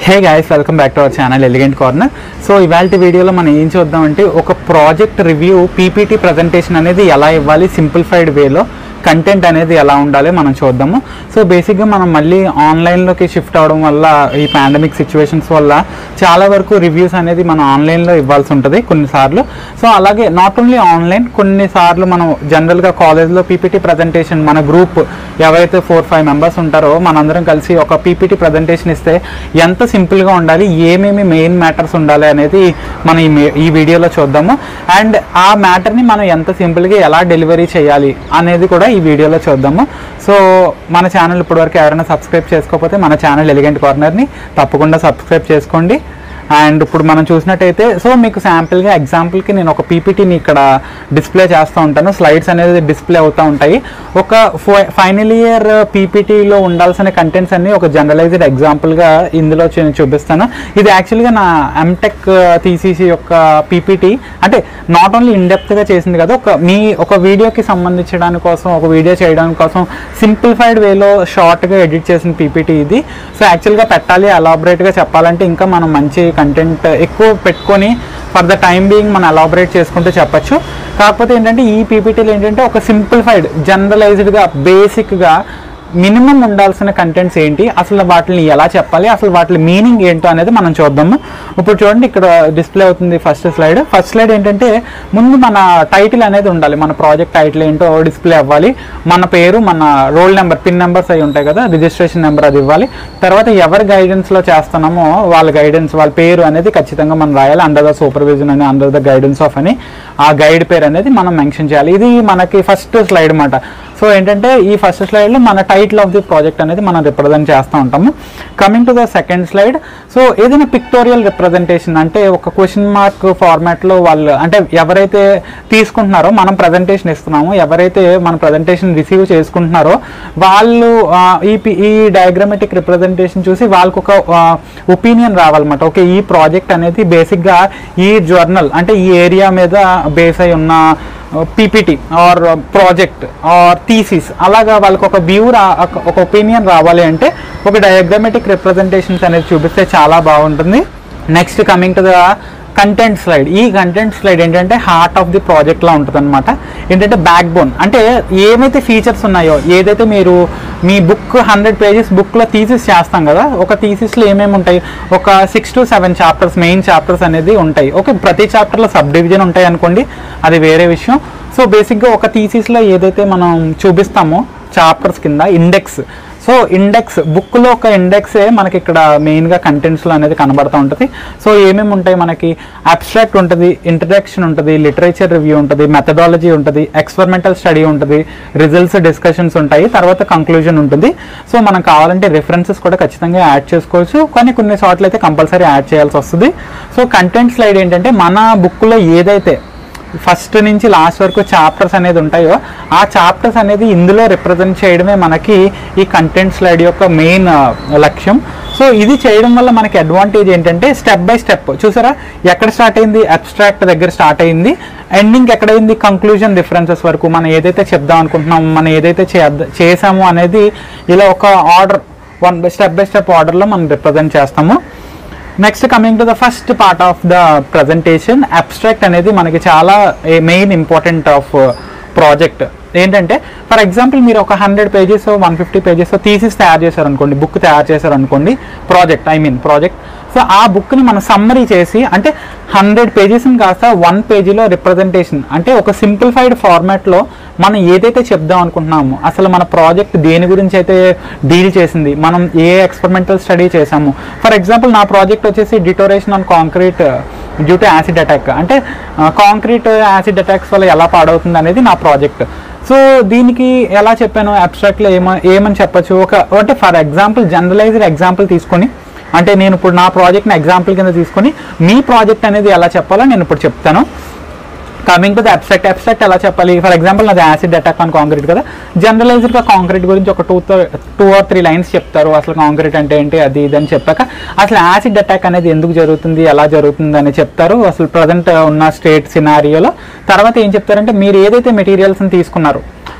hey guys welcome back to our channel elegant corner so ఇవాళ వీడియోలో మనం ఏం చూద్దామంటే ఒక ప్రాజెక్ట్ రివ్యూ పీపీటీ ప్రజెంటేషన్ అనేది ఎలా ఇవ్వాలి సింప్లిఫైడ్ వేలో కంటెంట్ అనేది ఎలా ఉండాలి మనం చూద్దాము సో బేసిక్గా మనం మళ్ళీ ఆన్లైన్లోకి షిఫ్ట్ అవడం వల్ల ఈ పాండమిక్ సిచ్యువేషన్స్ వల్ల చాలా వరకు రివ్యూస్ అనేది మనం ఆన్లైన్లో ఇవ్వాల్సి ఉంటుంది కొన్నిసార్లు సో అలాగే నాట్ ఓన్లీ ఆన్లైన్ కొన్నిసార్లు మనం జనరల్గా కాలేజ్లో పీపీటీ ప్రజెంటేషన్ మన గ్రూప్ ఎవరైతే ఫోర్ ఫైవ్ మెంబర్స్ ఉంటారో మనందరం కలిసి ఒక పీపీటీ ప్రజెంటేషన్ ఇస్తే ఎంత సింపుల్గా ఉండాలి ఏమేమి మెయిన్ మ్యాటర్స్ ఉండాలి అనేది మనం ఈ మే- ఈ వీడియోలో చూద్దాము అండ్ ఆ మ్యాటర్ని మనం ఎంత సింపుల్గా ఎలా డెలివరీ చేయాలి అనేది కూడా ఈ వీడియోలో చూద్దాము సో మన ఛానల్ ఇప్పటివరకు ఎవరైనా సబ్స్క్రైబ్ చేసుకోకపోతే మన ఛానల్ ఎలిగెంట్ కార్నర్ని తప్పకుండా సబ్స్క్రైబ్ చేసుకోండి అండ్ ఇప్పుడు మనం చూసినట్టయితే సో మీకు శాంపిల్గా ఎగ్జాంపుల్కి నేను ఒక పీపీటీని ఇక్కడ డిస్ప్లే చేస్తూ ఉంటాను స్లైడ్స్ అనేది డిస్ప్లే అవుతూ ఉంటాయి ఒక ఫైనల్ ఇయర్ పీపీటీలో ఉండాల్సిన కంటెంట్స్ అన్ని ఒక జనరలైజ్డ్ ఎగ్జాంపుల్గా ఇందులో చూ- చూపిస్తాను ఇది యాక్చువల్గా నా ఎంటెక్ టీసీసీ యొక్క పీపీటీ అంటే నాట్ ఓన్లీ ఇన్డెప్త్గా చేసింది కదా ఒక మీ ఒక వీడియోకి సంబంధించడానికి కోసం ఒక వీడియో చేయడానికి కోసం సింప్లిఫైడ్ వేలో షార్ట్గా ఎడిట్ చేసిన పీపీటీ ఇది సో యాక్చువల్గా పెట్టాలి ఎలాబరేట్గా చెప్పాలంటే ఇంకా మనం మంచి కంటెంట్ ఎక్కువ పెట్టుకొని ఫర్ ద టైం బీయింగ్ మనం ఎలాబరేట్ చేసుకుంటూ చెప్పొచ్చు కాకపోతే ఏంటంటే ఈ పీపీటీలు ఏంటంటే ఒక సింప్లిఫైడ్ జనరలైజ్డ్గా బేసిక్గా మినిమం ఉండాల్సిన కంటెంట్స్ ఏంటి అసలు వాటిని ఎలా చెప్పాలి అసలు వాటి మీనింగ్ ఏంటో అనేది మనం చూద్దాము ఇప్పుడు చూడండి ఇక్కడ డిస్ప్లే అవుతుంది ఫస్ట్ స్లైడ్ ఫస్ట్ స్లైడ్ ఏంటంటే ముందు మన టైటిల్ అనేది ఉండాలి మన ప్రాజెక్ట్ టైటిల్ ఏంటో డిస్ప్లే అవ్వాలి మన పేరు మన రోల్ నెంబర్ పిన్ నెంబర్స్ అయి ఉంటాయి కదా రిజిస్ట్రేషన్ నెంబర్ అది ఇవ్వాలి తర్వాత ఎవరి గైడెన్స్లో చేస్తున్నామో వాళ్ళ గైడెన్స్ వాళ్ళ పేరు అనేది ఖచ్చితంగా మనం రాయాలి అండర్ ద సూపర్విజన్ అని అండర్ ద గైడెన్స్ ఆఫ్ అని ఆ గైడ్ పేరు అనేది మనం మెన్షన్ చేయాలి ఇది మనకి ఫస్ట్ స్లైడ్ అన్నమాట సో ఏంటంటే ఈ ఫస్ట్ స్లైడ్లో మన టైటిల్ ఆఫ్ ది ప్రాజెక్ట్ అనేది మనం రిప్రజెంట్ చేస్తూ ఉంటాము coming to the second slide so ఏదైనా పిక్టోరియల్ రిప్రజెంటేషన్ అంటే ఒక క్వశ్చన్ మార్క్ ఫార్మాట్లో వాళ్ళు అంటే ఎవరైతే తీసుకుంటున్నారో మనం ప్రజెంటేషన్ ఇస్తున్నామో ఎవరైతే మన ప్రజెంటేషన్ రిసీవ్ చేసుకుంటున్నారో వాళ్ళు ఆ, ఈ పి- ఈ డయాగ్రామెటిక్ రిప్రజెంటేషన్ చూసి వాళ్ళకు ఒక ఒపీనియన్ రావాలన్నమాట ఓకే ఈ ప్రాజెక్ట్ అనేది బేసిక్గా ఈ జర్నల్ అంటే ఈ ఏరియా మీద బేస్ అయి ఉన్న PPT or project or thesis అలాగా వాళ్ళకి ఒక వ్యూ రా ఒక ఒపీనియన్ రావాలి అంటే ఒక డయాగ్రామెటిక్ రిప్రజెంటేషన్స్ అనేది చూపిస్తే చాలా బాగుంటుంది next coming to the content slide ఈ కంటెంట్ స్లైడ్ ఏంటంటే హార్ట్ ఆఫ్ ది ప్రాజెక్ట్లా ఉంటుంది అనమాట ఏంటంటే బ్యాక్ బోన్ అంటే ఏమైతే ఫీచర్స్ ఉన్నాయో ఏదైతే మీరు మీ బుక్ హండ్రెడ్ పేజెస్ బుక్లో థీసిస్ చేస్తాం కదా ఒక థీసిస్లో ఏమేమి ఉంటాయి ఒక six to seven chapters main chapters అనేది ఉంటాయి ఓకే ప్రతి చాప్టర్లో సబ్ డివిజన్ ఉంటాయి అనుకోండి అది వేరే విషయం సో బేసిక్గా ఒక థీసిస్లో ఏదైతే మనం చూపిస్తామో చాప్టర్స్ కింద ఇండెక్స్ సో ఇండెక్స్ బుక్లో ఒక ఇండెక్సే మనకి ఇక్కడ మెయిన్గా కంటెంట్స్లో అనేది కనబడుతూ ఉంటుంది సో ఏమేమి ఉంటాయి మనకి అబ్స్ట్రాక్ట్ ఉంటుంది ఇంట్రడక్షన్ ఉంటుంది లిటరేచర్ రివ్యూ ఉంటుంది మెథడాలజీ ఉంటుంది ఎక్స్పెరిమెంటల్ స్టడీ ఉంటుంది రిజల్ట్స్ డిస్కషన్స్ ఉంటాయి తర్వాత కంక్లూజన్ ఉంటుంది సో మనం కావాలంటే రిఫరెన్సెస్ కూడా ఖచ్చితంగా యాడ్ చేసుకోవచ్చు కానీ కొన్ని చోట్ల అయితే కంపల్సరీ యాడ్ చేయాల్సి వస్తుంది సో కంటెంట్ స్లైడ్ ఏంటంటే మన బుక్లో ఏదైతే ఫస్ట్ నుంచి లాస్ట్ వరకు చాప్టర్స్ అనేది ఉంటాయో ఆ చాప్టర్స్ అనేది ఇందులో రిప్రజెంట్ చేయడమే మనకి ఈ కంటెంట్ స్లైడ్ యొక్క మెయిన్ లక్ష్యం సో ఇది చేయడం వల్ల మనకి అడ్వాంటేజ్ ఏంటంటే స్టెప్ బై స్టెప్ చూసారా ఎక్కడ స్టార్ట్ అయింది అబ్స్ట్రాక్ట్ దగ్గర స్టార్ట్ అయింది ఎండింగ్ ఎక్కడైంది కంక్లూజన్ డిఫరెన్సెస్ వరకు మనం ఏదైతే చెప్దాం అనుకుంటున్నామో మనం ఏదైతే చేద్ద- చేసామో అనేది ఇలా ఒక order one by step by step ఆర్డర్లో మనం రిప్రజెంట్ చేస్తాము next coming to the first part of the presentation abstract అనేది మనకి చాలా మెయిన్ ఇంపార్టెంట్ ఆఫ్ ప్రాజెక్ట్ ఏంటంటే ఫర్ ఎగ్జాంపుల్ మీరు ఒక hundred pages one fifty pages thesis తయారు చేశారనుకోండి బుక్ తయారు చేశారనుకోండి project I mean project so ఆ బుక్ని మనం సమ్మరీ చేసి అంటే హండ్రెడ్ పేజెస్ని కాస్త వన్ పేజీలో రిప్రజెంటేషన్ అంటే ఒక సింప్లిఫైడ్ ఫార్మాట్లో మనం ఏదైతే చెప్దాం అనుకుంటున్నామో అసలు మన ప్రాజెక్ట్ దేని గురించి అయితే డీల్ చేసింది మనం ఏ ఎక్స్పెరిమెంటల్ స్టడీ చేసాము ఫర్ ఎగ్జాంపుల్ నా ప్రాజెక్ట్ వచ్చేసి deterioration on concrete due to acid attack అంటే కాంక్రీట్ యాసిడ్ అటాక్స్ వల్ల ఎలా పాడవుతుంది అనేది నా ప్రాజెక్ట్ సో దీనికి ఎలా చెప్పాను అబ్స్ట్రాక్ట్లో ఏమ ఏమని చెప్పొచ్చు ఒక అంటే ఫర్ ఎగ్జాంపుల్ జనరలైజ్డ్ ఎగ్జాంపుల్ తీసుకొని అంటే నేను ఇప్పుడు నా ప్రాజెక్ట్ని ఎగ్జాంపుల్ కింద తీసుకొని మీ ప్రాజెక్ట్ అనేది ఎలా చెప్పాలో నేను ఇప్పుడు చెప్తాను coming to the abstract abstract ఎలా చెప్పాలి ఫర్ ఎగ్జాంపుల్ నాది యాసిడ్ అటాక్ ఆన్ కాంక్రీట్ కదా జనరలైజ్డ్గా కాంక్రీట్ గురించి ఒక two two or three lines చెప్తారు అసలు కాంక్రీట్ అంటే ఏంటి అది ఇది అని చెప్పాక అసలు యాసిడ్ అటాక్ అనేది ఎందుకు జరుగుతుంది ఎలా జరుగుతుంది అని చెప్తారు అసలు ప్రజెంట్ ఉన్న స్టేట్ సినారియోలో తర్వాత ఏం చెప్తారంటే మీరు ఏదైతే మెటీరియల్స్ని తీసుకున్నారు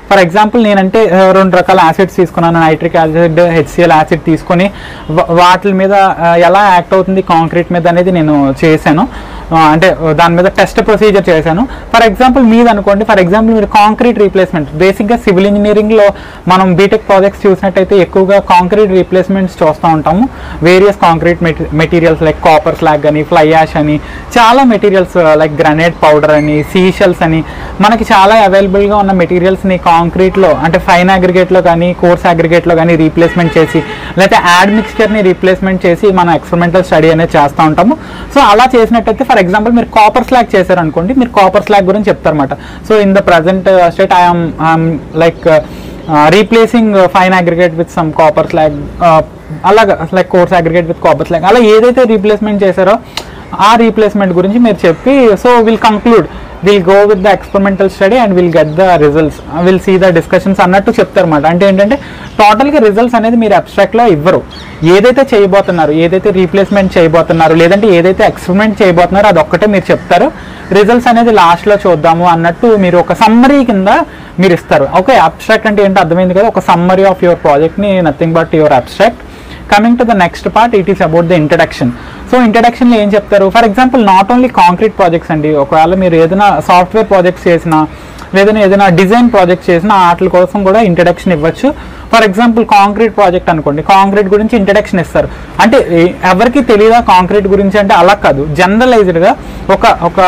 ఫర్ ఎగ్జాంపుల్ నేనంటే ఆ, రెండు రకాల యాసిడ్స్ తీసుకున్నాను నైట్రిక్ యాసిడ్ హెచ్సిఎల్ యాసిడ్ తీసుకొని వా- వాటి మీద ఆ, ఎలా యాక్ట్ అవుతుంది కాంక్రీట్ మీద అనేది నేను చేశాను ఆ, అంటే ఆ, దాని మీద టెస్ట్ ప్రొసీజర్ చేశాను ఫర్ ఎగ్జాంపుల్ మీది అనుకోండి ఫర్ ఎగ్జాంపుల్ మీరు కాంక్రీట్ రీప్లేస్మెంట్ బేసిక్గా సివిల్ ఇంజనీరింగ్లో మనం బీటెక్ ప్రాజెక్ట్స్ చూసినట్టయితే ఎక్కువగా కాంక్రీట్ రీప్లేస్మెంట్స్ చూస్తూ ఉంటాము various concrete materials like copper slag అని ఫ్లై యాష్ అని చాలా మెటీరియల్స్ లైక్ గ్రనైట్ పౌడర్ అని సీషల్స్ అని మనకి చాలా అవైలబుల్గా ఉన్న మెటీరియల్స్ని కాంక్రీట్లో అంటే ఫైన్ అగ్రిగేట్లో కానీ కోర్స్ అగ్రిగేట్లో కానీ రీప్లేస్మెంట్ చేసి లేకపోతే యాడ్ మిక్స్చర్ని రీప్లేస్మెంట్ చేసి మనం ఎక్స్పెరిమెంటల్ స్టడీ అనేది చేస్తూ ఉంటాము సో అలా చేసినట్టయితే ఫర్ ఎగ్జాంపుల్ మీరు కాపర్ స్లాగ్ చేశారనుకోండి మీరు కాపర్ స్లాగ్ గురించి చెప్తారన్నమాట so in the present state I'm like replacing fine aggregate with some copper slag అలాగా like coarse aggregate with copper slag అలా ఏదైతే రీప్లేస్మెంట్ చేశారో ఆ రీప్లేస్మెంట్ గురించి మీరు చెప్పి so will conclude will go with the experimental study and will get the results will see the discussions అన్నట్టు చెప్తారన్నమాట అంటే ఏంటంటే టోటల్గా రిజల్ట్స్ అనేది మీరు అబ్స్ట్రాక్ట్లో ఇవ్వరు ఏదైతే చేయబోతున్నారు ఏదైతే రీప్లేస్మెంట్ చేయబోతున్నారు లేదంటే ఏదైతే ఎక్స్పెరిమెంట్ చేయబోతున్నారో అది ఒక్కటే మీరు చెప్తారు రిజల్ట్స్ అనేది లాస్ట్లో చూద్దాము అన్నట్టు మీరు ఒక సమ్మరీ కింద మీరు ఇస్తారు ఓకే అబ్స్ట్రాక్ట్ అంటే ఏంటో అర్థమైంది కదా ఒక సమ్మరీ ఆఫ్ యువర్ ప్రాజెక్ట్ని nothing but your abstract coming to the next part it is about the introduction so ఇంట్రడక్షన్లో ఏం చెప్తారు for example not only concrete projects అండి ఒకవేళ మీరు ఏదైనా సాఫ్ట్వేర్ ప్రాజెక్ట్స్ చేసినా లేదంటే ఏదైనా డిజైన్ ప్రాజెక్ట్ చేసినా వాటి కోసం కూడా ఇంట్రడక్షన్ ఇవ్వచ్చు ఫర్ ఎగ్జాంపుల్ కాంక్రీట్ ప్రాజెక్ట్ అనుకోండి కాంక్రీట్ గురించి ఇంట్రడక్షన్ ఇస్తారు అంటే ఏ- ఎవరికి తెలియదా కాంక్రీట్ గురించి అంటే అలా కాదు జనరలైజ్డ్గా ఒక ఒక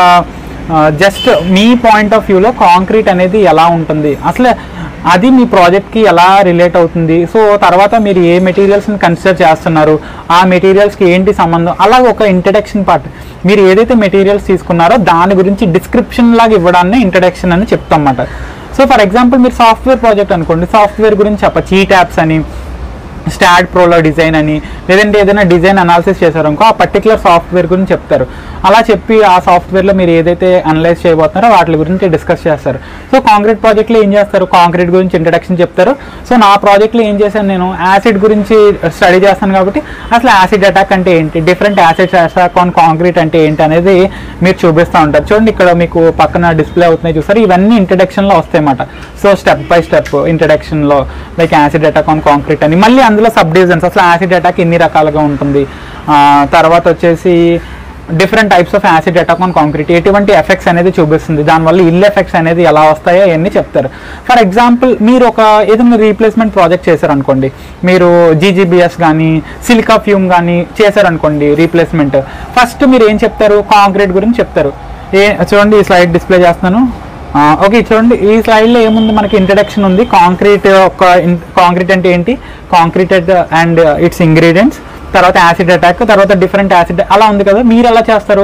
జస్ట్ మీ పాయింట్ ఆఫ్ వ్యూలో కాంక్రీట్ అనేది ఎలా ఉంటుంది అసలు అది మీ ప్రాజెక్ట్కి ఎలా రిలేట్ అవుతుంది సో తర్వాత మీరు ఏ మెటీరియల్స్ని కన్సిడర్ చేస్తున్నారు ఆ మెటీరియల్స్కి ఏంటి సంబంధం అలా ఒక ఇంట్రడక్షన్ పార్ట్ మీరు ఏదైతే మెటీరియల్స్ తీసుకున్నారో దాని గురించి డిస్క్రిప్షన్ లాగా ఇవ్వడాన్ని ఇంట్రడక్షన్ అని చెప్తాం అన్నమాట సో ఫర్ ఎగ్జాంపుల్ మీరు సాఫ్ట్వేర్ ప్రాజెక్ట్ అనుకోండి సాఫ్ట్వేర్ గురించి చెప్పచ్చు ఈ ట్యాప్స్ అని స్టాడ్ ప్రోలో డిజైన్ అని లేదంటే ఏదైనా డిజైన్ అనాలిసిస్ చేశారనుకో ఆ పర్టికులర్ సాఫ్ట్వేర్ గురించి చెప్తారు అలా చెప్పి ఆ సాఫ్ట్వేర్లో మీరు ఏదైతే అనలైజ్ చేయబోతున్నారో వాటి గురించి డిస్కస్ చేస్తారు సో కాంక్రీట్ ప్రాజెక్ట్లో ఏం చేస్తారు కాంక్రీట్ గురించి ఇంట్రడక్షన్ చెప్తారు సో నా ప్రాజెక్ట్లో ఏం చేశాను నేను యాసిడ్ గురించి స్టడీ చేస్తాను కాబట్టి అసలు యాసిడ్ అటాక్ అంటే ఏంటి different acids attack on concrete అంటే ఏంటి అనేది మీరు చూపిస్తూ ఉంటారు చూడండి ఇక్కడ మీకు పక్కన డిస్ప్లే అవుతున్నాయి చూస్తారు ఇవన్నీ ఇంట్రడక్షన్లో వస్తాయి అన్నమాట సో స్టెప్ బై స్టెప్ ఇంట్రడక్షన్లో like acid attack on concrete అని మళ్ళీ అందులో సబ్ డివిజన్స్ అసలు యాసిడ్ అటాక్ ఎన్ని రకాలుగా ఉంటుంది ఆ, తర్వాత వచ్చేసి different types of acid attack on concrete ఎటువంటి ఎఫెక్ట్స్ అనేది చూపిస్తుంది దానివల్ల ఇల్ ఎఫెక్ట్స్ అనేది ఎలా వస్తాయో అవన్నీ చెప్తారు ఫర్ ఎగ్జాంపుల్ మీరు ఒక ఏదైనా రీప్లేస్మెంట్ ప్రాజెక్ట్ చేశారనుకోండి మీరు జీజీబీఎస్ కానీ సిలికా ఫ్యూమ్ కానీ చేశారనుకోండి రీప్లేస్మెంట్ ఫస్ట్ మీరు ఏం చెప్తారు కాంక్రీట్ గురించి చెప్తారు ఏ చూడండి ఈ స్లైడ్ డిస్ప్లే చేస్తున్నాను ఆ, ఓకే చూడండి ఈ స్లైడ్లో ఏముంది మనకి ఇంట్రడక్షన్ ఉంది కాంక్రీట్ ఒక కాంక్రీట్ అంటే ఏంటి కాంక్రీట్ అండ్ ఇట్స్ ఇంగ్రీడియంట్స్ తర్వాత యాసిడ్ అటాక్ తర్వాత డిఫరెంట్ యాసిడ్ అలా ఉంది కదా మీరు ఎలా చేస్తారు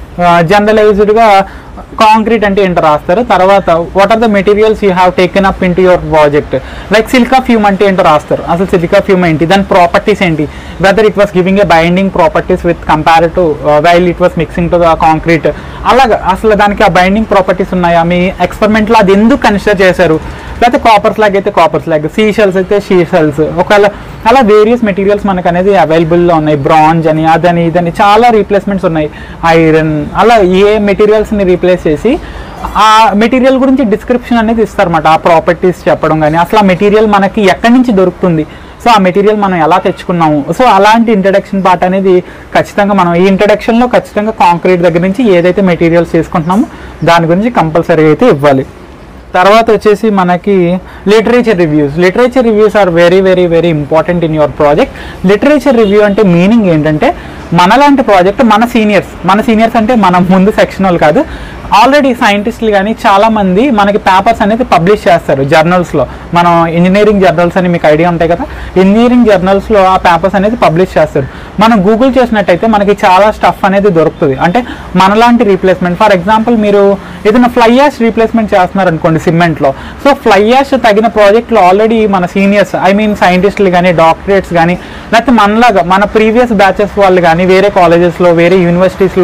జనరలైజ్డ్గా కాంక్రీట్ అంటే ఏంటో రాస్తారు తర్వాత what are the materials you have taken up into your project like silica fume అంటే ఏంటో రాస్తారు అసలు సిలికా ఫ్యూమ్ ఏంటి దాని ప్రాపర్టీస్ ఏంటి whether it was giving a binding properties with compare to while it was mixing to the concrete అలాగా అసలు దానికి ఆ బైండింగ్ ప్రాపర్టీస్ ఉన్నాయా మీ ఎక్స్పెరిమెంట్లో అది ఎందుకు కన్సిడర్ చేశారు లేకపోతే కాపర్ స్లాగ్ అయితే కాపర్ స్లాగ్ సీ షెల్స్ అయితే షీ షెల్స్ ఒకవేళ అలా వేరియస్ మెటీరియల్స్ మనకు అనేది అవైలబుల్లో ఉన్నాయి బ్రాంజ్ అని అదని ఇదని చాలా రీప్లేస్మెంట్స్ ఉన్నాయి ఐరన్ అలా ఏ మెటీరియల్స్ని రీప్లేస్ చేసి ఆ మెటీరియల్ గురించి డిస్క్రిప్షన్ అనేది ఇస్తారన్నమాట ఆ ప్రాపర్టీస్ చెప్పడం కానీ అసలు ఆ మెటీరియల్ మనకి ఎక్కడి నుంచి దొరుకుతుంది సో ఆ మెటీరియల్ మనం ఎలా తెచ్చుకున్నాము సో అలాంటి ఇంట్రడక్షన్ పార్ట్ అనేది ఖచ్చితంగా మనం ఈ ఇంట్రడక్షన్లో ఖచ్చితంగా కాంక్రీట్ దగ్గర నుంచి ఏదైతే మెటీరియల్స్ తీసుకుంటున్నామో దాని గురించి కంపల్సరీ అయితే ఇవ్వాలి తర్వాత వచ్చేసి మనకి literature reviews literature reviews are very very very important in your project literature review అంటే మీనింగ్ ఏంటంటే మనలాంటి ప్రాజెక్ట్ మన సీనియర్స్ మన సీనియర్స్ అంటే మన ముందు సెక్షన్ వాళ్ళు కాదు ఆల్రెడీ సైంటిస్టులు కానీ చాలామంది మనకి పేపర్స్ అనేది పబ్లిష్ చేస్తారు జర్నల్స్లో మనం ఇంజనీరింగ్ జర్నల్స్ అని మీకు ఐడియా ఉంటాయి కదా ఇంజనీరింగ్ జర్నల్స్లో ఆ పేపర్స్ అనేది పబ్లిష్ చేస్తారు మనం గూగుల్ చేసినట్టయితే మనకి చాలా స్టఫ్ అనేది దొరుకుతుంది అంటే మనలాంటి రీప్లేస్మెంట్ ఫర్ ఎగ్జాంపుల్ మీరు ఏదైనా ఫ్లై యాష్ రీప్లేస్మెంట్ చేస్తున్నారు అనుకోండి సిమెంట్లో సో ఫ్లై యాష్ తగిన ప్రాజెక్టులు ఆల్రెడీ మన సీనియర్స్ ఐ మీన్ సైంటిస్టులు కానీ డాక్టరేట్స్ కానీ లేకపోతే మనలాగా మన ప్రీవియస్ బ్యాచెస్ వాళ్ళు కానీ వేరే కాలేజెస్లో వేరే యూనివర్సిటీస్లో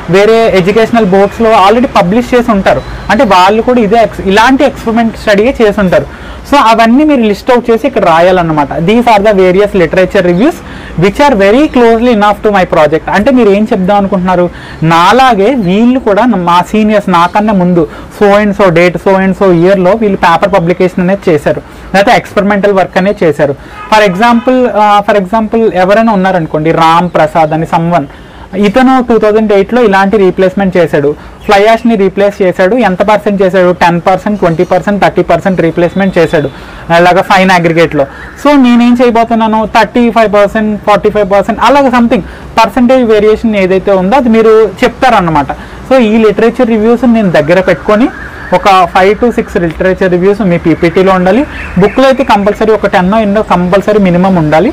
వేరే ఎడ్యుకేషనల్ బోర్డ్స్లో ఆల్రెడీ పబ్లిష్ చేసి ఉంటారు అంటే వాళ్ళు కూడా ఇదే ex- ఇలాంటి ఎక్స్పెరిమెంట్ స్టడీగా చేసి ఉంటారు సో అవన్నీ మీరు లిస్ట్ అవుట్ చేసి ఇక్కడ రాయాలన్నమాట these are the various literature reviews which are very closely enough to my project అంటే మీరు ఏం చెప్దాం అనుకుంటున్నారు నాలాగే వీళ్ళు కూడా మా సీనియర్స్ నాకన్నా ముందు so and so date so and so ఇయర్లో వీళ్ళు పేపర్ పబ్లికేషన్ అనేది చేశారు లేకపోతే ఎక్స్పెరిమెంటల్ వర్క్ అనేది చేశారు ఫర్ ఎగ్జాంపుల్ ఫర్ ఎగ్జాంపుల్ ఎవరైనా ఉన్నారనుకోండి రామ్ ప్రసాద్ అని సమ్వన్ ఇతను టూ థౌజండ్ ఎయిట్లో ఇలాంటి రీప్లేస్మెంట్ చేశాడు ఫ్లై యాష్ని రీప్లేస్ చేశాడు ఎంత పర్సెంట్ చేశాడు ten percent twenty percent thirty percent replacement చేశాడు అలాగా ఫైన్ అగ్రిగేట్లో సో నేనేం చేయబోతున్నాను thirty five percent forty five percent అలాగే సంథింగ్ పర్సంటేజ్ వేరియేషన్ ఏదైతే ఉందో అది మీరు చెప్తారన్నమాట సో ఈ లిటరేచర్ రివ్యూస్ నేను దగ్గర పెట్టుకొని ఒక five to six literature reviews మీ పీపీటీలో ఉండాలి బుక్లో అయితే కంపల్సరీ ఒక టెన్ ఎన్నో కంపల్సరీ మినిమం ఉండాలి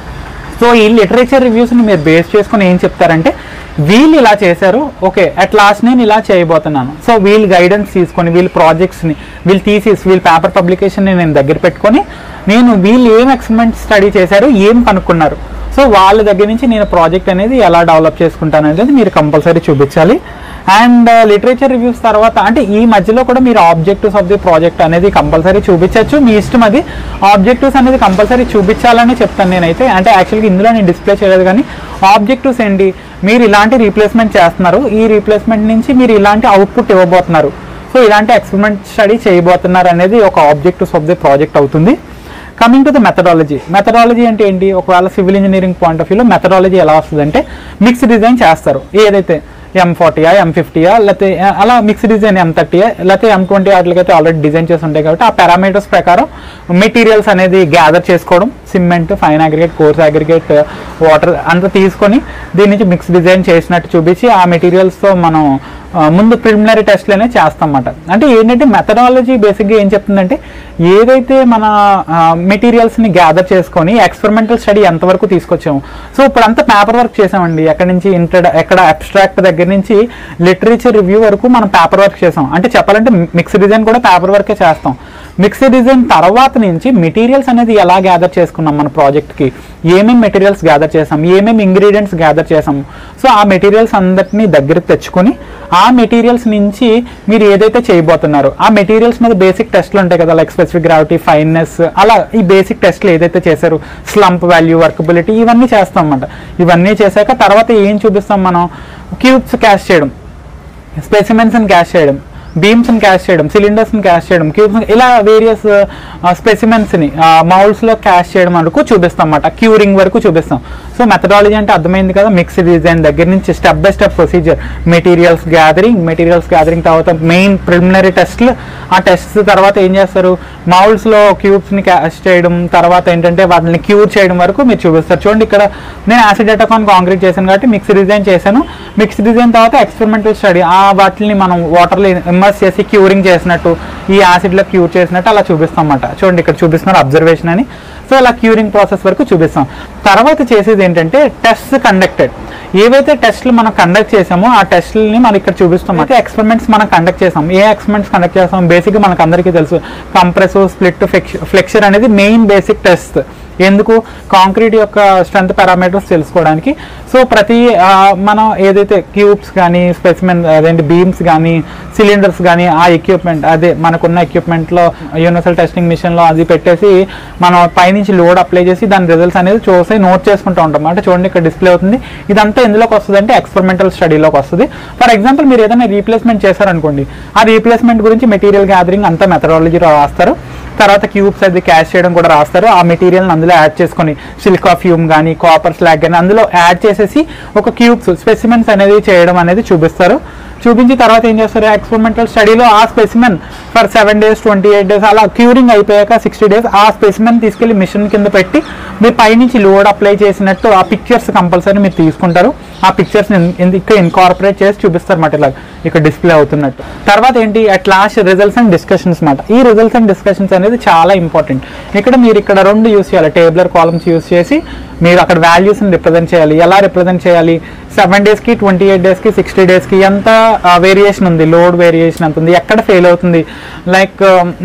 సో ఈ లిటరేచర్ రివ్యూస్ని మీరు బేస్ చేసుకొని ఏం చెప్తారంటే వీళ్ళు ఇలా చేశారు ఓకే అట్ లాస్ట్ నేను ఇలా చేయబోతున్నాను సో వీళ్ళు గైడెన్స్ తీసుకొని వీళ్ళ ప్రాజెక్ట్స్ని వీళ్ళు తీసేసి వీళ్ళ పేపర్ పబ్లికేషన్ని నేను దగ్గర పెట్టుకొని నేను వీళ్ళు ఏం ఎక్స్పెరిమెంట్ స్టడీ చేశారు ఏం కనుక్కున్నారు సో వాళ్ళ దగ్గర నుంచి నేను ప్రాజెక్ట్ అనేది ఎలా డెవలప్ చేసుకుంటాను అనేది మీరు కంపల్సరీ చూపించాలి అండ్ లిటరేచర్ రివ్యూస్ తర్వాత అంటే ఈ మధ్యలో కూడా మీరు ఆబ్జెక్టివ్స్ ఆఫ్ ది ప్రాజెక్ట్ అనేది కంపల్సరీ చూపించవచ్చు మీ ఇష్టం అది ఆబ్జెక్టివ్స్ అనేది కంపల్సరీ చూపించాలని చెప్తాను నేనైతే అంటే యాక్చువల్గా ఇందులో నేను డిస్ప్లే చేయలేదు కానీ ఆబ్జెక్టివ్స్ ఏంటి మీరు ఇలాంటి రీప్లేస్మెంట్ చేస్తున్నారు ఈ రీప్లేస్మెంట్ నుంచి మీరు ఇలాంటి అవుట్పుట్ ఇవ్వబోతున్నారు సో ఇలాంటి ఎక్స్పెరిమెంట్ స్టడీ చేయబోతున్నారు అనేది ఒక ఆబ్జెక్టివ్స్ ఆఫ్ ది ప్రాజెక్ట్ అవుతుంది coming to the methodology methodology అంటే ఏంటి ఒకవేళ సివిల్ ఇంజనీరింగ్ పాయింట్ ఆఫ్ వ్యూలో మెథడాలజీ ఎలా వస్తుందంటే మిక్స్ డిజైన్ చేస్తారు ఏదైతే ఎం ఫార్టీయా ఎం ఫిఫ్టీయా లేకపోతే అలా మిక్స్ డిజైన్ ఎం థర్టీయా లేకపోతే ఎం ట్వంటీ వాటికైతే ఆల్రెడీ డిజైన్ చేసి ఉంటాయి కాబట్టి ఆ పారామీటర్స్ ప్రకారం మెటీరియల్స్ అనేది గ్యాదర్ చేసుకోవడం cement fine aggregate coarse aggregate water అంతా తీసుకొని దీని నుంచి మిక్స్ డిజైన్ చేసినట్టు చూపించి ఆ మెటీరియల్స్తో మనం ఆ, ముందు ప్రిలిమినరీ టెస్ట్లు అనేవి చేస్తాం అన్నమాట అంటే ఏంటంటే మెథడాలజీ బేసిక్గా ఏం చెప్తుందంటే ఏదైతే మన మెటీరియల్స్ని గ్యాదర్ చేసుకొని ఎక్స్పెరిమెంటల్ స్టడీ ఎంతవరకు తీసుకొచ్చాము సో ఇప్పుడు అంతా పేపర్ వర్క్ చేసామండి ఎక్కడి నుంచి ఇంటర్ ఎక్కడ అబ్స్ట్రాక్ట్ దగ్గర నుంచి లిటరేచర్ రివ్యూ వరకు మనం పేపర్ వర్క్ చేసాం అంటే చెప్పాలంటే మిక్స్ డిజైన్ కూడా పేపర్ వర్కే చేస్తాం మిక్స్ డిజైన్ తర్వాత నుంచి మెటీరియల్స్ అనేది ఎలా గ్యాదర్ చేసుకున్నాం మన ప్రాజెక్ట్కి ఏమేమి మెటీరియల్స్ గ్యాదర్ చేసాం ఏమేమి ఇంగ్రీడియంట్స్ గ్యాదర్ చేసాం సో ఆ మెటీరియల్స్ అందరినీ దగ్గరికి తెచ్చుకొని ఆ మెటీరియల్స్ నుంచి మీరు ఏదైతే చేయబోతున్నారో ఆ మెటీరియల్స్ మీద బేసిక్ టెస్ట్లు ఉంటాయి కదా లైక్ స్పెసిఫిక్ గ్రావిటీ ఫైన్నెస్ అలా ఈ బేసిక్ టెస్ట్లు ఏదైతే చేశారు స్లంప్ వాల్యూ వర్కబిలిటీ ఇవన్నీ చేస్తాం అన్నమాట ఇవన్నీ చేశాక తర్వాత ఏం చూపిస్తాం మనం క్యూబ్స్ క్యాష్ చేయడం స్పెసిమెన్స్ని క్యాష్ చేయడం బీమ్స్ని క్యాష్ చేయడం సిలిండర్స్ని క్యాష్ చేయడం క్యూబ్స్ ఇలా వేరియస్ స్పెసిమెన్స్ని మౌల్స్లో క్యాష్ చేయడం వరకు చూపిస్తాం అన్నమాట క్యూరింగ్ వరకు చూపిస్తాం సో మెథడాలజీ అంటే అర్థమైంది కదా మిక్స్ డిజైన్ దగ్గర నుంచి step by step procedure materials gathering materials gathering తర్వాత మెయిన్ ప్రిలిమినరీ టెస్ట్లు ఆ టెస్ట్ తర్వాత ఏం చేస్తారు మౌల్స్లో క్యూబ్స్ని క్యాష్ చేయడం తర్వాత ఏంటంటే వాటిని క్యూర్ చేయడం వరకు మీరు చూపిస్తారు చూడండి ఇక్కడ నేను యాసిడ్ అటాకాన్ కాంక్రీట్ చేశాను కాబట్టి మిక్స్ డిజైన్ చేశాను మిక్స్ డిజైన్ తర్వాత ఎక్స్పెరిమెంటల్ స్టడీ ఆ వాటిని మనం వాటర్లో ఇమ్మర్స్ చేసి క్యూరింగ్ చేసినట్టు ఈ యాసిడ్లో క్యూర్ చేసినట్టు అలా చూపిస్తాం అన్నమాట చూడండి ఇక్కడ చూపిస్తున్నారు అబ్జర్వేషన్ అని సో అలా క్యూరింగ్ ప్రాసెస్ వరకు చూపిస్తాం తర్వాత చేసేది ఏంటంటే టెస్ట్ కండక్టెడ్ ఏవైతే టెస్ట్లు మనం కండక్ట్ చేసామో ఆ టెస్ట్లని మనం ఇక్కడ చూపిస్తాం అయితే ఎక్స్పెరిమెంట్స్ మనం కండక్ట్ చేసాం ఏ ఎక్స్పెరిమెంట్స్ కండక్ట్ చేస్తాం బేసిక్గా మనకు అందరికీ తెలుసు కంప్రెస్ స్ప్లిట్ ఫ్లెక్చర్ అనేది మెయిన్ బేసిక్ టెస్ట్ ఎందుకు కాంక్రీట్ యొక్క స్ట్రెంత్ పారామీటర్స్ తెలుసుకోవడానికి సో ప్రతి ఆ, మనం ఏదైతే క్యూబ్స్ కానీ స్పెసిమెన్ అదేంటి బీమ్స్ కానీ సిలిండర్స్ కానీ ఆ ఎక్విప్మెంట్ అదే మనకున్న ఎక్విప్మెంట్లో యూనివర్సల్ టెస్టింగ్ మిషన్లో అది పెట్టేసి మనం పైనుంచి లోడ్ అప్లై చేసి దాని రిజల్ట్స్ అనేది చూసి నోట్ చేసుకుంటూ ఉంటాం అంటే చూడండి ఇక్కడ డిస్ప్లే అవుతుంది ఇదంతా ఎందులోకి వస్తుంది అంటే ఎక్స్పెరిమెంటల్ స్టడీలోకి వస్తుంది ఫర్ ఎగ్జాంపుల్ మీరు ఏదైనా రీప్లేస్మెంట్ చేశారనుకోండి ఆ రీప్లేస్మెంట్ గురించి మెటీరియల్ గ్యాదరింగ్ అంతా మెథడాలజీ రాస్తారు తర్వాత క్యూబ్స్ అది క్యాష్ చేయడం కూడా రాస్తారు ఆ మెటీరియల్ అందులో యాడ్ చేసుకొని సిలికా ఫ్యూమ్ కానీ కాపర్ స్లాగ్ కానీ అందులో యాడ్ చేసేసి ఒక క్యూబ్స్ స్పెసిమెన్స్ అనేది చేయడం అనేది చూపిస్తారు చూపించి తర్వాత ఏం చేస్తారు ఎక్స్పెరిమెంటల్ స్టడీలో ఆ specimen for seven days twenty eight days అలా క్యూరింగ్ అయిపోయాక సిక్స్టీ డేస్ ఆ స్పెసిమెన్ తీసుకెళ్లి మిషన్ కింద పెట్టి మీరు పైనుంచి లోడ్ అప్లై చేసినట్టు ఆ పిక్చర్స్ కంపల్సరీ మీరు తీసుకుంటారు ఆ పిక్చర్స్ ఇక్కడ ఇన్కార్పొరేట్ చేసి చూపిస్తారు మాట ఇలా ఇక్కడ డిస్ప్లే అవుతున్నట్టు తర్వాత ఏంటి at last results and discussions మాట ఈ రిజల్ట్స్ అండ్ డిస్కషన్స్ అనేది చాలా ఇంపార్టెంట్ ఇక్కడ మీరు ఇక్కడ రెండు యూస్ చేయాలి టేబులర్ కాలమ్స్ యూస్ చేసి మీరు అక్కడ వాల్యూస్ని రిప్రజెంట్ చేయాలి ఎలా రిప్రజెంట్ చేయాలి సెవెన్ డేస్కి ట్వంటీ ఎయిట్ డేస్కి సిక్స్టీ డేస్కి ఎంత వేరియేషన్ ఉంది లోడ్ వేరియేషన్ ఎంత ఉంది ఎక్కడ ఫెయిల్ అవుతుంది లైక్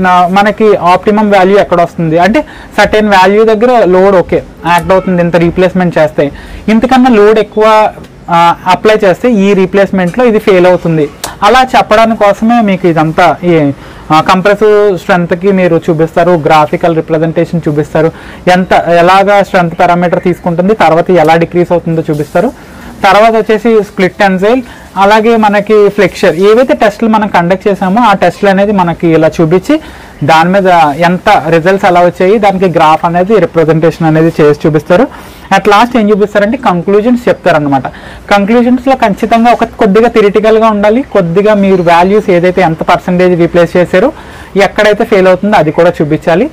మనకి ఆప్టిమం వాల్యూ ఎక్కడ వస్తుంది అంటే సర్టెన్ వాల్యూ దగ్గర లోడ్ ఓకే యాక్ట్ అవుతుంది ఇంత రీప్లేస్మెంట్ చేస్తే ఇంతకన్నా లోడ్ ఎక్కువ అప్లై చేస్తే ఈ రీప్లేస్మెంట్లో ఇది ఫెయిల్ అవుతుంది అలా చెప్పడానికి కోసమే మీకు ఇదంతా ఈ కంప్రెసివ్ స్ట్రెంత్కి మీరు చూపిస్తారు గ్రాఫికల్ రిప్రజెంటేషన్ చూపిస్తారు ఎంత ఎలాగా స్ట్రెంత్ పారామీటర్ తీసుకుంటుంది తర్వాత ఎలా డిక్రీస్ అవుతుందో చూపిస్తారు తర్వాత వచ్చేసి స్ప్లిట్ అండ్ అలాగే మనకి ఫ్లెక్చర్ ఏవైతే టెస్ట్లు మనం కండక్ట్ చేసామో ఆ టెస్ట్లు అనేది మనకి ఇలా చూపించి దాని మీద ఎంత రిజల్ట్స్ ఎలా వచ్చాయి దానికి గ్రాఫ్ అనేది రిప్రజెంటేషన్ అనేది చేసి చూపిస్తారు అట్ లాస్ట్ ఏం చూపిస్తారంటే కంక్లూజన్స్ చెప్తారనమాట కంక్లూజన్స్లో ఖచ్చితంగా ఒక కొద్దిగా థిరిటికల్గా ఉండాలి కొద్దిగా మీరు వాల్యూస్ ఏదైతే ఎంత పర్సంటేజ్ రీప్లేస్ చేశారో ఎక్కడైతే ఫెయిల్ అవుతుందో అది కూడా చూపించాలి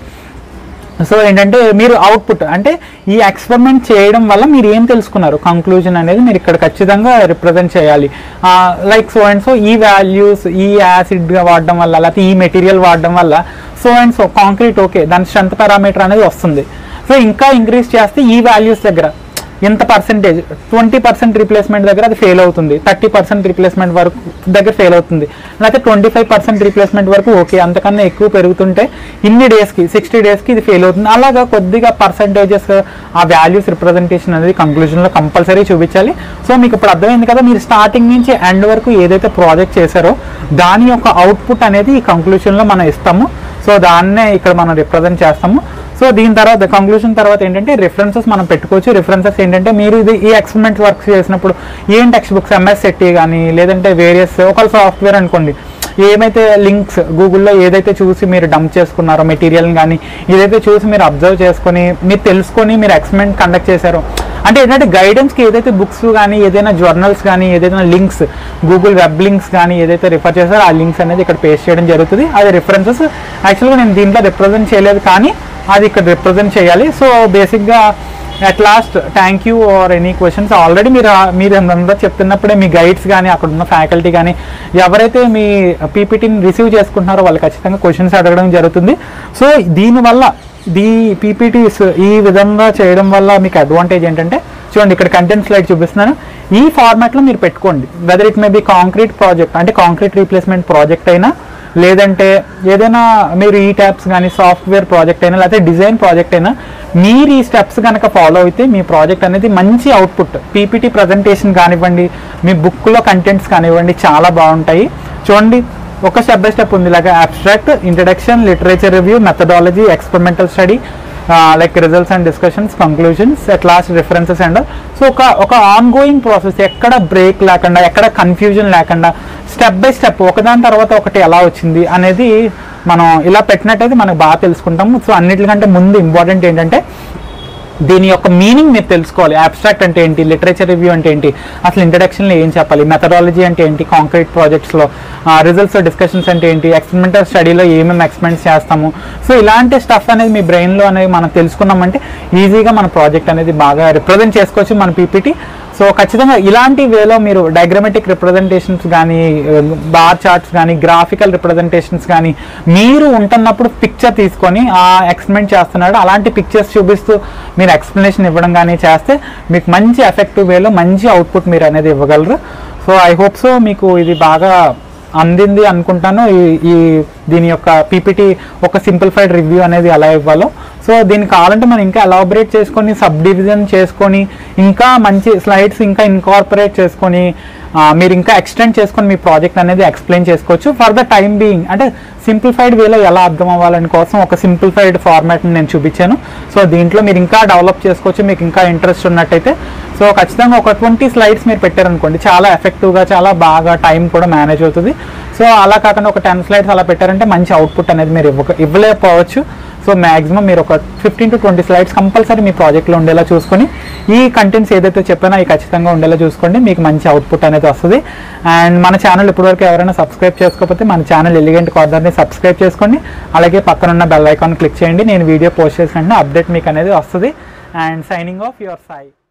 సో ఏంటంటే మీరు అవుట్పుట్ అంటే ఈ ఎక్స్పెరిమెంట్ చేయడం వల్ల మీరు ఏం తెలుసుకున్నారు కంక్లూజన్ అనేది మీరు ఇక్కడ ఖచ్చితంగా రిప్రజెంట్ చేయాలి లైక్ సో అండ్ సో ఈ వాల్యూస్ ఈ యాసిడ్గా వాడడం వల్ల లేకపోతే ఈ మెటీరియల్ వాడడం వల్ల so and so concrete okay దాని స్ట్రెంత్ పారామీటర్ అనేది వస్తుంది సో ఇంకా ఇంక్రీజ్ చేస్తే ఈ వాల్యూస్ దగ్గర ఇంత పర్సెంటేజ్ ట్వంటీ పర్సెంట్ రీప్లేస్మెంట్ దగ్గర అది ఫెయిల్ అవుతుంది థర్టీ పర్సెంట్ రీప్లేస్మెంట్ వరకు దగ్గర ఫెయిల్ అవుతుంది లేకపోతే ట్వంటీ ఫైవ్ పర్సెంట్ రీప్లేస్మెంట్ వరకు ఓకే అంతకన్నా ఎక్కువ పెరుగుతుంటే ఇన్ని డేస్కి సిక్స్టీ డేస్కి ఇది ఫెయిల్ అవుతుంది అలాగా కొద్దిగా పర్సంటేజెస్ ఆ వాల్యూస్ రిప్రజెంటేషన్ అనేది కంక్లూజన్లో కంపల్సరీ చూపించాలి సో మీకు ఇప్పుడు అర్థమైంది కదా మీరు స్టార్టింగ్ నుంచి ఎండ్ వరకు ఏదైతే ప్రాజెక్ట్ చేశారో దాని యొక్క అవుట్పుట్ అనేది ఈ కంక్లూషన్లో మనం ఇస్తాము సో దాన్నే ఇక్కడ మనం రిప్రజెంట్ చేస్తాము సో దీని తర్వాత కంక్లూషన్ తర్వాత ఏంటంటే రిఫరెన్సెస్ మనం పెట్టుకోవచ్చు రిఫరెన్సెస్ ఏంటంటే మీరు ఇది ఈ ఎక్స్పెరిమెంట్ వర్క్ చేసినప్పుడు ఏం టెక్స్ట్ బుక్స్ ఎంఎస్ సెట్టి కానీ లేదంటే వేరియస్ ఒక సాఫ్ట్వేర్ అనుకోండి ఏమైతే లింక్స్ గూగుల్లో ఏదైతే చూసి మీరు డంప్ చేసుకున్నారో మెటీరియల్ కానీ ఏదైతే చూసి మీరు అబ్జర్వ్ చేసుకొని మీరు తెలుసుకొని మీరు ఎక్స్పెరిమెంట్ కండక్ట్ చేశారో అంటే ఏంటంటే గైడెన్స్కి ఏదైతే బుక్స్ కానీ ఏదైనా జర్నల్స్ కానీ ఏదైనా లింక్స్ గూగుల్ వెబ్ లింక్స్ కానీ ఏదైతే రిఫర్ చేశారో ఆ లింక్స్ అనేది ఇక్కడ పేస్ట్ చేయడం జరుగుతుంది అది రిఫరెన్సెస్ యాక్చువల్గా నేను దీంట్లో రిప్రజెంట్ చేయలేదు కానీ అది ఇక్కడ రిప్రజెంట్ చేయాలి సో బేసిక్గా at last thank you are any questions already మీరు ఆ- మీరు అందరూ చెప్తున్నప్పుడే మీ గైడ్స్ కానీ అక్కడ ఉన్న ఫ్యాకల్టీ కానీ ఎవరైతే మీ పీపీటీని రిసీవ్ చేసుకుంటున్నారో వాళ్ళు ఖచ్చితంగా క్వశ్చన్స్ అడగడం జరుగుతుంది సో దీనివల్ల దీ పీపీటీస్ ఈ విధంగా చేయడం వల్ల మీకు అడ్వాంటేజ్ ఏంటంటే చూడండి ఇక్కడ కంటెంట్ స్లైడ్ చూపిస్తున్నాను ఈ ఫార్మాట్లో మీరు పెట్టుకోండి whether it may be concrete project అంటే కాంక్రీట్ రీప్లేస్మెంట్ ప్రాజెక్ట్ అయినా లేదంటే ఏదైనా మీరు ఈ ట్యాప్స్ కానీ సాఫ్ట్వేర్ ప్రాజెక్ట్ అయినా లేకపోతే డిజైన్ ప్రాజెక్ట్ అయినా మీరు ఈ స్టెప్స్ కనుక ఫాలో అయితే మీ ప్రాజెక్ట్ అనేది మంచి అవుట్పుట్ పీపీటీ ప్రజెంటేషన్ కానివ్వండి మీ బుక్లో కంటెంట్స్ కానివ్వండి చాలా బాగుంటాయి చూడండి ఒక స్టెప్ బై స్టెప్ ఉంది ఇలాగ abstract introduction literature review methodology experimental study like results and discussions conclusions at last references and so ఒక ఒక ఆన్ గోయింగ్ ప్రాసెస్ ఎక్కడ బ్రేక్ లేకుండా ఎక్కడ కన్ఫ్యూజన్ లేకుండా స్టెప్ బై స్టెప్ ఒకదాని తర్వాత ఒకటి ఎలా వచ్చింది అనేది మనం ఇలా పెట్టినట్టయితే మనకు బాగా తెలుసుకుంటాము సో అన్నిటికంటే ముందు ఇంపార్టెంట్ ఏంటంటే దీని యొక్క మీనింగ్ మీరు తెలుసుకోవాలి అబ్స్ట్రాక్ట్ అంటే ఏంటి లిటరేచర్ రివ్యూ అంటే ఏంటి అసలు ఇంట్రడక్షన్లో ఏం చెప్పాలి మెథడాలజీ అంటే ఏంటి కాంక్రీట్ ప్రాజెక్ట్స్లో రిజల్ట్స్ డిస్కషన్స్ అంటే ఏంటి ఎక్స్పెరిమెంటల్ స్టడీలో ఏమేమి ఎక్స్పెరిమెంట్స్ చేస్తాము సో ఇలాంటి స్టఫ్ అనేది మీ బ్రెయిన్లో అనేది మనం తెలుసుకున్నామంటే ఈజీగా మన ప్రాజెక్ట్ అనేది బాగా రిప్రజెంట్ చేసుకోవచ్చు మన పీపీటీ సో ఖచ్చితంగా ఇలాంటి వేలో మీరు డయాగ్రమెటిక్ రిప్రజెంటేషన్స్ కానీ బార్ చార్ట్స్ కానీ గ్రాఫికల్ రిప్రజెంటేషన్స్ కానీ మీరు ఉంటున్నప్పుడు పిక్చర్ తీసుకొని ఆ ఎక్స్పెరిమెంట్ చేస్తున్నాడు అలాంటి పిక్చర్స్ చూపిస్తూ మీరు ఎక్స్ప్లెనేషన్ ఇవ్వడం కానీ చేస్తే మీకు మంచి ఎఫెక్టివ్ వేలో మంచి అవుట్పుట్ మీరు అనేది ఇవ్వగలరు సో ఐ హోప్ సో మీకు ఇది బాగా అందింది అనుకుంటాను ఈ ఈ దీని యొక్క పీపీటీ ఒక సింప్లిఫైడ్ రివ్యూ అనేది ఎలా ఇవ్వాలో సో దీనికి కావాలంటే మనం ఇంకా ఎలాబరేట్ చేసుకొని సబ్ డివిజన్ చేసుకొని ఇంకా మంచి స్లైడ్స్ ఇంకా ఇన్కార్పొరేట్ చేసుకొని ఆ, మీరు ఇంకా ఎక్స్టెండ్ చేసుకొని మీ ప్రాజెక్ట్ అనేది ఎక్స్ప్లెయిన్ చేసుకోవచ్చు ఫర్ ద టైం బీయింగ్ అంటే సింప్లిఫైడ్ వేలో ఎలా అర్థం అవ్వాలని కోసం ఒక సింప్లిఫైడ్ ఫార్మాట్ని నేను చూపించాను సో దీంట్లో మీరు ఇంకా డెవలప్ చేసుకోవచ్చు మీకు ఇంకా ఇంట్రెస్ట్ ఉన్నట్టయితే సో ఖచ్చితంగా ఒక ట్వంటీ స్లైడ్స్ మీరు పెట్టారనుకోండి చాలా ఎఫెక్టివ్గా చాలా బాగా టైం కూడా మేనేజ్ అవుతుంది సో అలా కాకుండా ఒక టెన్ స్లైడ్స్ అలా పెట్టారంటే మంచి అవుట్పుట్ అనేది మీరు ఇవ్వక ఇవ్వలేకపోవచ్చు సో మ్యాక్సిమం మీరు ఒక fifteen to twenty slides compulsory మీ ప్రాజెక్ట్లో ఉండేలా చూసుకొని ఈ కంటెంట్స్ ఏదైతే చెప్పానో అవి ఖచ్చితంగా ఉండేలా చూసుకోండి మీకు మంచి అవుట్పుట్ అనేది వస్తుంది అండ్ మన ఛానల్ ఇప్పటివరకు ఎవరైనా సబ్స్క్రైబ్ చేసుకోకపోతే మన ఛానల్ ఎలిగెంట్ కార్నర్ని సబ్స్క్రైబ్ చేసుకోండి అలాగే పక్కనున్న బెల్ ఐకాన్ క్లిక్ చేయండి నేను వీడియో పోస్ట్ చేసిన అప్డేట్ మీకు అనేది వస్తుంది and signing off your Sai